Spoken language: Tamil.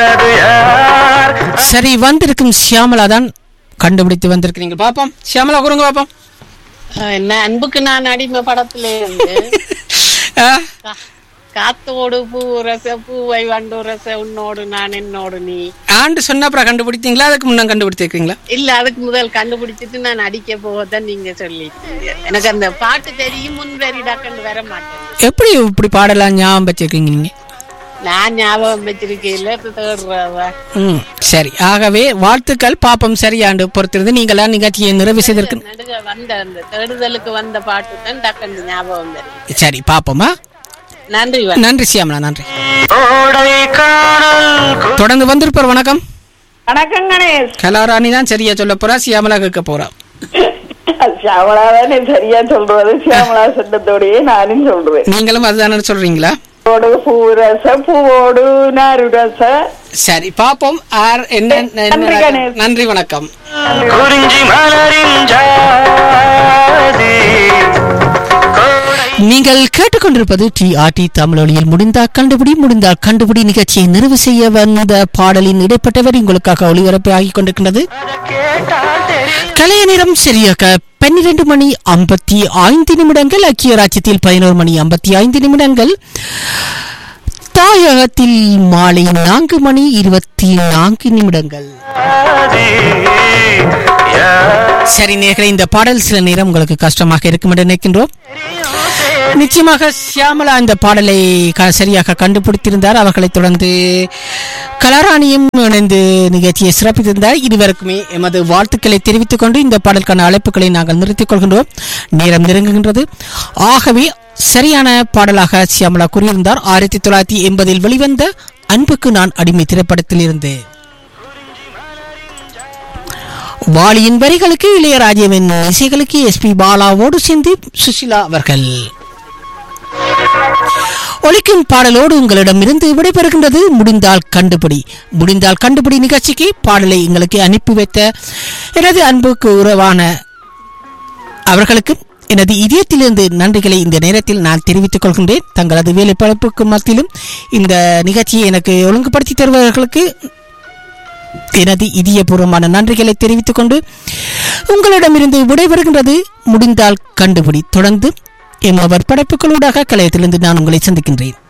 சரி வந்திருக்கும் சியாமலா தான் கண்டுபிடித்து வந்திருக்கிறீங்க பாப்போம் சியாமலா குறுங்க பாப்போம் என்ன அன்புக்கு நான் அடிமை படத்துல இருந்து ஆ, கா- காத்தோடு பூ ரச பூவை வண்டு ரச உன்னோடு நான் என்னோடு நீ ஆண்டு சொன்ன அப்புறம் கண்டுபிடித்தீங்களா அதுக்கு முன்ன கண்டுபிடித்திருக்கீங்களா இல்ல அதுக்கு முதல் கண்டுபிடிச்சிட்டு நான் அடிக்க போவதான் நீங்க சொல்லிட்டீங்க எனக்கு அந்த பாட்டு தெரியும் முன் வரி டக்குன்னு வர மாட்டேன் எப்படி இப்படி பாடலாம் ஞாபகம் வச்சிருக்கீங்க நீங்க நான் ஞாபகம் வச்சிருக்கேன் தேடுறவ ம் சரி ஆகவே வாழ்த்துக்கள் பாப்போம் சரியாண்டு பொறுத்திருந்து நீங்களாம் நிகழ்ச்சியை நிறைவு செய்திருக்கு நடுக வந்த அந்த தேடுதலுக்கு வந்த பாட்டு தான் டக்குன்னு ஞாபகம் வரும் சரி பாப்போமா நன்றி வணக்கம். நன்றி சியாமலா நன்றி தொடர்ந்து வந்திருப்பார் வணக்கம் வணக்கம் கணேஷ் கலாராணி தான் சரியா சொல்ல போறா சியாமலா கேட்க போறா சியாமலா தானே சரியா சொல்றது சியாமலா சட்டத்தோடயே நானும் சொல்றேன் நீங்களும் அதுதானே சொல்றீங்களா பூவோடு பூரச பூவோடு நாருரச சரி பாப்போம் ஆர் என்ன என்ன- நன்றி, கணேஷ். நன்றி வணக்கம் குறிஞ்சி மலரின் ஜாதி நீங்கள் கேட்டுக்கொண்டிருப்பது டி ஆர் டி தமிழொலியில் முடிந்தா கண்டுபிடி முடிந்தால் கண்டுபிடி நிகழ்ச்சியை நிறைவு செய்ய வந்த பாடலின் இடைப்பட்டவர் உங்களுக்காக ஒளிபரப்பு ஆகிக் கொண்டிருக்கின்றது கேட்டால் தெரியும் கலைய நேரம் சரியாக பன்னிரண்டு மணி ஐம்பத்தி ஐந்து நிமிடங்கள் ஐக்கிய ராஜ்யத்தில் பதினோரு மணி ஐம்பத்தி ஐந்து நிமிடங்கள் தாயகத்தில் மாலை நான்கு மணி இருபத்தி நான்கு நிமிடங்கள் சரி நேர்களை இந்த பாடல் சில நேரம் உங்களுக்கு கஷ்டமாக இருக்கும் என்று நினைக்கின்றோம் நிச்சயமாக சியாமலா இந்த பாடலை க- சரியாக கண்டுபிடித்திருந்தார் அவர்களை தொடர்ந்து கலாராணியும் இணைந்து நிகழ்ச்சியை சிறப்பித்திருந்தார் இருவருக்குமே எமது வாழ்த்துக்களை தெரிவித்துக் கொண்டு இந்த பாடலுக்கான அழைப்புகளை நாங்கள் நிறுத்திக் கொள்கின்றோம் நேரம் நெருங்குகின்றது ஆகவே சரியான பாடலாக சியாமலா கூறியிருந்தார் ஆயிரத்தி தொள்ளாயிரத்தி எண்பதில் வெளிவந்த அன்புக்கு நான் அடிமை திரைப்படத்தில் இருந்து வாலியின் வரிகளுக்கு இளையராஜாவின் இசைகளுக்கு எஸ்பி பாலாவோடு சேர்ந்து சுசிலா அவர்கள் ஒலிக்கும் பாடலோடு உங்களிடமிருந்து விடைபெறுகின்றது முடிந்தால் கண்டுபிடி முடிந்தால் கண்டுபிடி நிகழ்ச்சிக்கு பாடலை எங்களுக்கு அனுப்பி வைத்த எனது அன்புக்கு உறவான அவர்களுக்கு எனது இதயத்திலிருந்து நன்றிகளை இந்த நேரத்தில் நான் தெரிவித்துக் கொள்கின்றேன் தங்களது வேலைப்பழப்புக்கு மத்தியிலும் இந்த நிகழ்ச்சியை எனக்கு ஒழுங்குபடுத்தி தருபவர்களுக்கு எனது இதயபூர்வமான நன்றிகளை தெரிவித்துக் கொண்டு உங்களிடமிருந்து விடைபெறுகின்றது முடிந்தால் கண்டுபிடி தொடர்ந்து எம்மவர் படைப்புகளூடாக கலையத்திலிருந்து நான் உங்களை சந்திக்கின்றேன்